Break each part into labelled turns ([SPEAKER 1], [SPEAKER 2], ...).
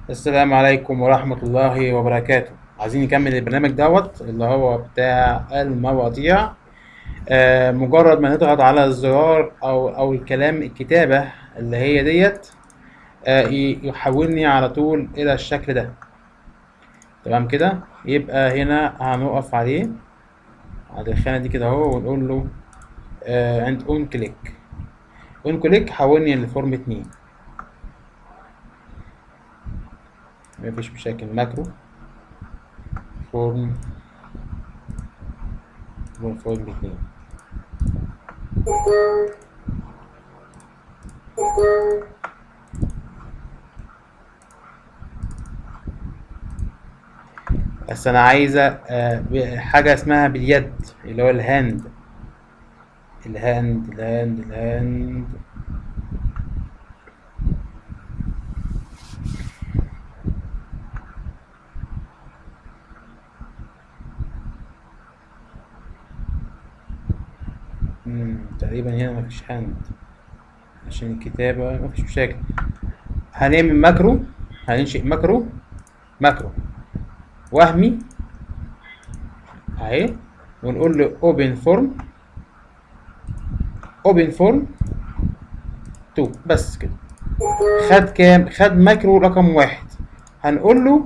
[SPEAKER 1] السلام عليكم ورحمة الله وبركاته عايزين نكمل البرنامج دوت اللي هو بتاع المواضيع آه مجرد ما نضغط على الزرار أو أو الكلام الكتابة اللي هي ديت آه ي- يحولني على طول إلى الشكل ده تمام كده يبقى هنا هنقف عليه على الخانة دي كده اهو ونقول له آه عند اون كليك اون كليك حولني لفورم اتنين مفيش مشاكل ماكرو فورم فورم فورم اتنين بس انا عايزة آه ب- حاجة اسمها باليد اللي هو الهاند الهاند الهاند الهاند مم. تقريبا هنا مفيش هاند عشان الكتابة مفيش مشاكل هنعمل ماكرو هننشئ ماكرو ماكرو وهمي اهي ونقول له open form open form 2 بس كده خد كام خد ماكرو رقم واحد هنقول له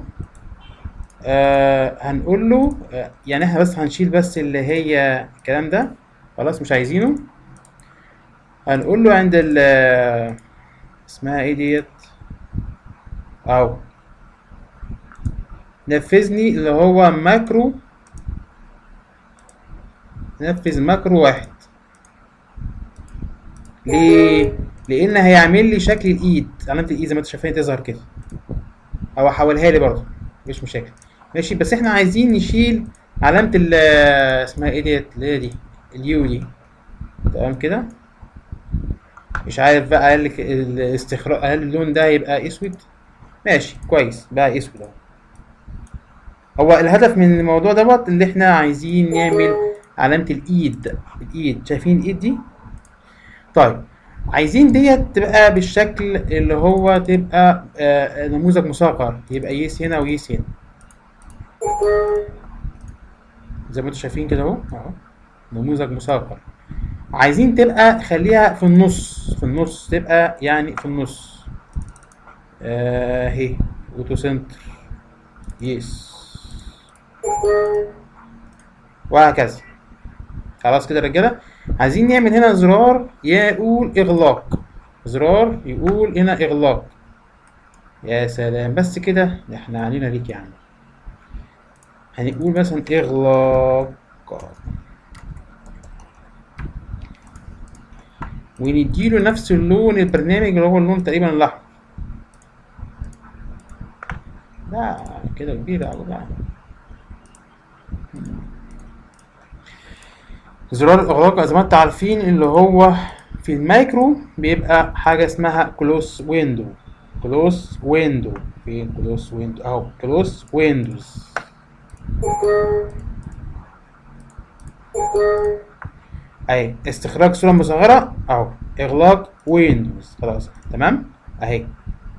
[SPEAKER 1] آه هنقول له آه يعني احنا بس هنشيل بس اللي هي الكلام ده خلاص مش عايزينه هنقول له عند ال آه، اسمها ايه ديت اهو نفذني اللي هو ماكرو نفذ ماكرو واحد ليه؟ لأن هيعمل لي شكل الإيد علامة الإيد زي ما انتوا شايفين تظهر كده أو أحولها لي برضه مفيش مشاكل ماشي بس احنا عايزين نشيل علامة ال اسمها ايه ديت اللي هي دي اليو دي تمام كده مش عارف بقى هل الاستخراج هل اللون ده هيبقى اسود ماشي كويس بقى اسود اهو هو الهدف من الموضوع دوت اللي احنا عايزين نعمل علامة الايد الايد شايفين الايد دي طيب عايزين ديت تبقى بالشكل اللي هو تبقى آه نموذج مصغر يبقى يس هنا ويس هنا زي ما انتوا شايفين كده اهو اهو نموذج مصغر عايزين تبقى خليها في النص في النص تبقى يعني في النص آه، اهي اوتو سنتر يس وهكذا خلاص كده يا رجاله عايزين نعمل هنا زرار يقول اغلاق زرار يقول هنا اغلاق يا سلام بس كده ده احنا علينا ليك يعني هنقول مثلا اغلاق ونديله نفس اللون البرنامج اللي هو اللون تقريبا الاحمر لا كده كبيرة أوي لا زرار الإغلاق زي ما انتوا عارفين اللي هو في المايكرو بيبقى حاجة اسمها كلوس ويندو كلوس ويندو فين كلوس ويندو اهو كلوس ويندوز اهي استخراج صورة مصغرة اهو اغلاق ويندوز خلاص تمام اهي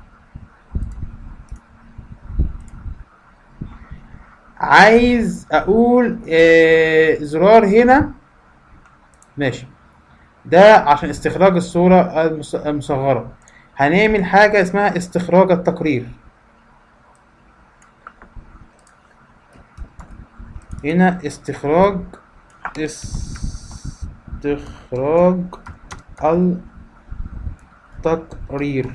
[SPEAKER 1] عايز اقول آه زرار هنا ماشي ده عشان استخراج الصورة المص- المصغرة هنعمل حاجة اسمها استخراج التقرير هنا استخراج استخراج التقرير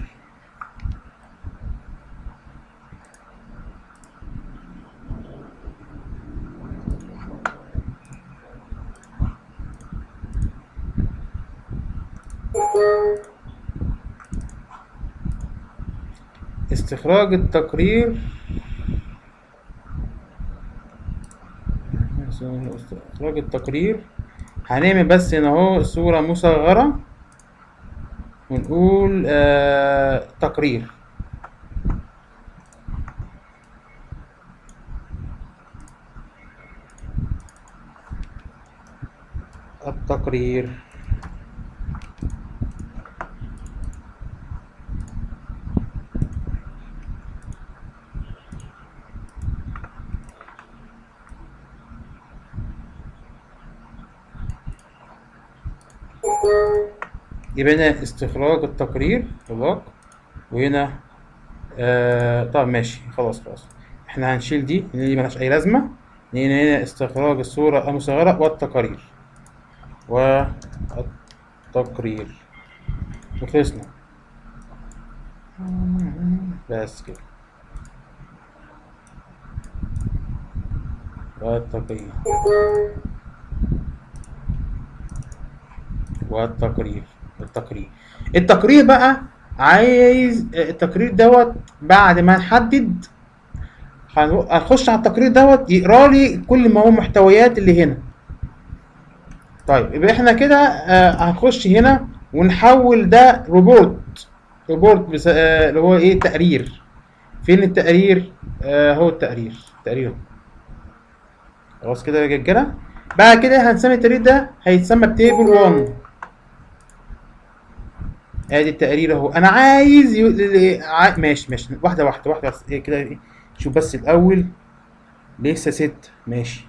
[SPEAKER 1] استخراج التقرير استخراج التقرير هنعمل بس هنا اهو صورة مصغرة ونقول آه تقرير التقرير يبقى هنا استخراج التقرير بلوك وهنا آه طب ماشي خلاص خلاص احنا هنشيل دي لان دي ملهاش اي لازمه لان هنا استخراج الصوره المصغره والتقارير والتقرير وخلصنا بس كده والتقرير والتقرير التقرير التقرير بقى عايز التقرير دوت بعد ما نحدد هنو- هنخش على التقرير دوت يقرا لي كل ما هو محتويات اللي هنا طيب يبقى احنا كده آه، هنخش هنا ونحول ده روبورت روبورت بس آه، اللي هو ايه تقرير فين التقرير آه هو التقرير تقرير خلاص كده يا رجاله بعد كده هنسمي التقرير ده هيتسمى بتيبل 1 ادي التقرير اهو انا عايز يو... ل- ع- ماشي ماشي واحده واحده واحده بس ايه كده ايه شوف بس الاول لسه ست ماشي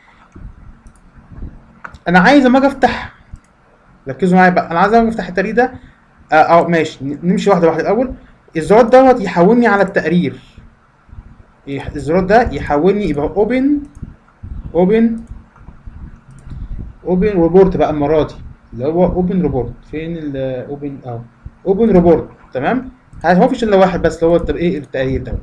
[SPEAKER 1] انا عايز اما اجي افتح ركزوا معايا بقى انا عايز اما افتح التقرير ده اه آه، ماشي ن- نمشي واحده واحده الاول الزرار دوت يحولني على التقرير يح- الزرار ده يحولني يبقى اوبن اوبن اوبن ريبورت بقى المره دي اللي هو اوبن ريبورت فين الاوبن اه اوبن ريبورت تمام هو مفيش الا واحد بس اللي هو التب- ايه التقرير دوت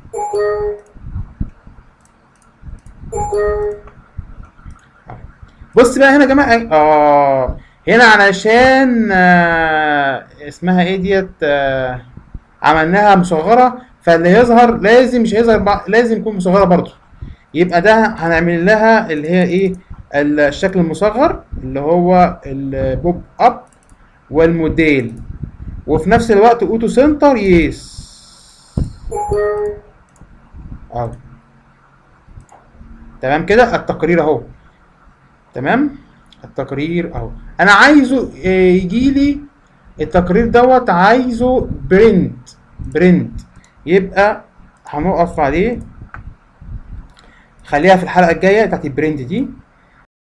[SPEAKER 1] بص بقى هنا يا جماعه اه هنا علشان آه اسمها ايه ديت آه عملناها مصغره فاللي هيظهر لازم مش هيظهر بع- لازم يكون مصغره برضه يبقى ده هنعمل لها اللي هي ايه الشكل المصغر اللي هو البوب اب والموديل وفي نفس الوقت اوتو سنتر يس اهو تمام كده التقرير اهو تمام التقرير اهو انا عايزه يجي لي التقرير دوت عايزه برنت برنت يبقى هنقف عليه خليها في الحلقه الجايه بتاعت البرنت دي